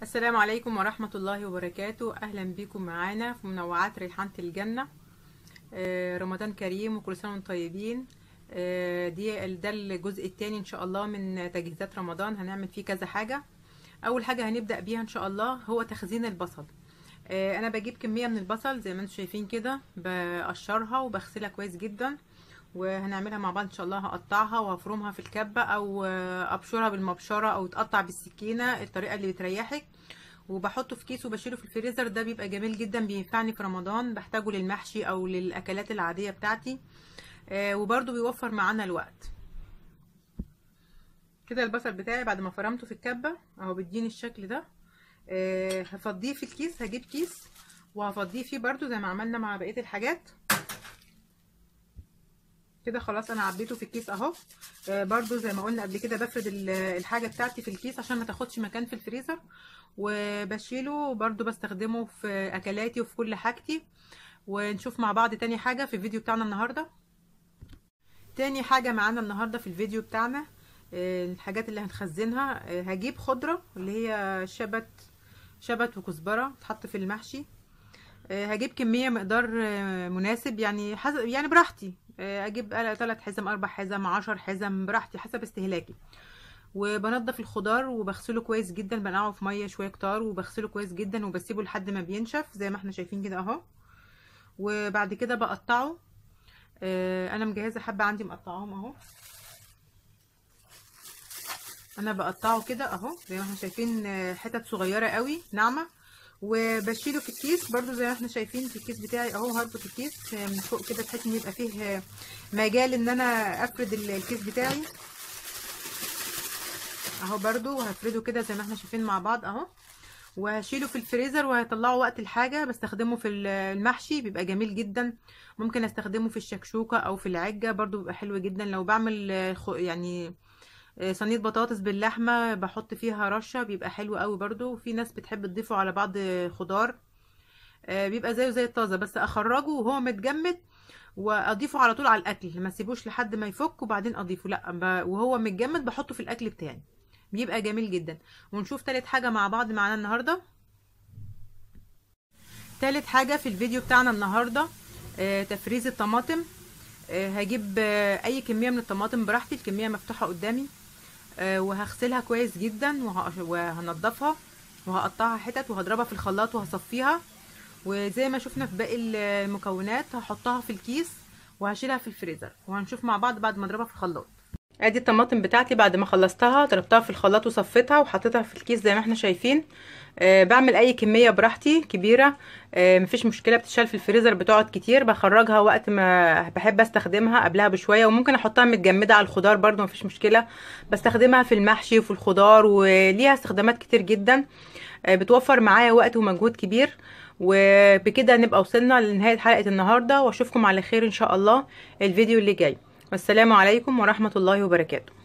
السلام عليكم ورحمة الله وبركاته أهلا بكم معانا في منوعات ريحانة الجنة آه، رمضان كريم وكل سنة وانتم طيبين آه، دي ده الجزء الثاني إن شاء الله من تجهيزات رمضان هنعمل فيه كذا حاجة أول حاجة هنبدأ بيها إن شاء الله هو تخزين البصل آه، أنا بجيب كمية من البصل زي ما انتم شايفين كده بقشرها وبغسلها كويس جدا وهنعملها مع بعض ان شاء الله هقطعها وهفرمها في الكبه او ابشرها بالمبشره او تقطع بالسكينه الطريقه اللي بتريحك وبحطه في كيس وبشيله في الفريزر ده بيبقى جميل جدا بينفعني في رمضان بحتاجه للمحشي او للاكلات العاديه بتاعتي آه وبرده بيوفر معانا الوقت كده البصل بتاعي بعد ما فرمته في الكبه اهو بيديني الشكل ده آه هفضيه في الكيس هجيب كيس وهفضيه فيه برده زي ما عملنا مع بقيه الحاجات كده خلاص انا عبيته في الكيس اهو آه برضو زي ما قلنا قبل كده بفرد الحاجه بتاعتي في الكيس عشان ما تاخدش مكان في الفريزر وبشيله وبرضو بستخدمه في اكلاتي وفي كل حاجتي ونشوف مع بعض تاني حاجه في الفيديو بتاعنا النهارده تاني حاجه معانا النهارده في الفيديو بتاعنا آه الحاجات اللي هنخزنها آه هجيب خضره اللي هي شبت شبت وكزبره تحط في المحشي هجيب كميه مقدار مناسب يعني حسب يعني براحتي اجيب ثلاث حزم اربع حزم عشر حزم براحتي حسب استهلاكي وبنضف الخضار وبغسله كويس جدا بنقعه في ميه شويه كتار وبغسله كويس جدا وبسيبه لحد ما بينشف زي ما احنا شايفين كده اهو وبعد كده بقطعه انا مجهزه حبه عندي مقطعاهم اهو انا بقطعه كده اهو زي ما احنا شايفين حتت صغيره قوي ناعمه وبشيله في الكيس برضو زي ما احنا شايفين في الكيس بتاعي اهو هربط الكيس من فوق كده بحيث ان يبقى فيه مجال ان انا افرد الكيس بتاعي اهو برضو هفرده كده زي ما احنا شايفين مع بعض اهو وهشيله في الفريزر وهطلعه وقت الحاجة بستخدمه في المحشي بيبقى جميل جدا ممكن استخدمه في الشكشوكة او في العجة برضو بيبقى حلو جدا لو بعمل يعني صينيه بطاطس باللحمه بحط فيها رشه بيبقى حلو قوي برضو وفي ناس بتحب تضيفه على بعض خضار بيبقى زيه زي الطازه بس اخرجه وهو متجمد واضيفه على طول على الاكل ما اسيبوش لحد ما يفك وبعدين اضيفه لا وهو متجمد بحطه في الاكل بتاعي بيبقى جميل جدا ونشوف تالت حاجه مع بعض معانا النهارده تالت حاجه في الفيديو بتاعنا النهارده تفريز الطماطم هجيب اي كميه من الطماطم براحتي الكميه مفتوحه قدامي وهغسلها كويس جدا وهنضفها وهقطعها حتت وهضربها في الخلاط وهصفيها وزي ما شفنا في باقي المكونات هحطها في الكيس وهشيلها في الفريزر وهنشوف مع بعض بعد ما اضربها في الخلاط ادي الطماطم بتاعتي بعد ما خلصتها ضربتها في الخلاط وصفيتها وحطيتها في الكيس زي ما احنا شايفين أه بعمل اي كميه براحتي كبيره أه مفيش مشكله بتشال في الفريزر بتقعد كتير بخرجها وقت ما بحب استخدمها قبلها بشويه وممكن احطها متجمده على الخضار برده مفيش مشكله بستخدمها في المحشي وفي الخضار وليها استخدامات كتير جدا أه بتوفر معايا وقت ومجهود كبير وبكده نبقى وصلنا لنهايه حلقه النهارده واشوفكم على خير ان شاء الله الفيديو اللي جاي والسلام عليكم ورحمه الله وبركاته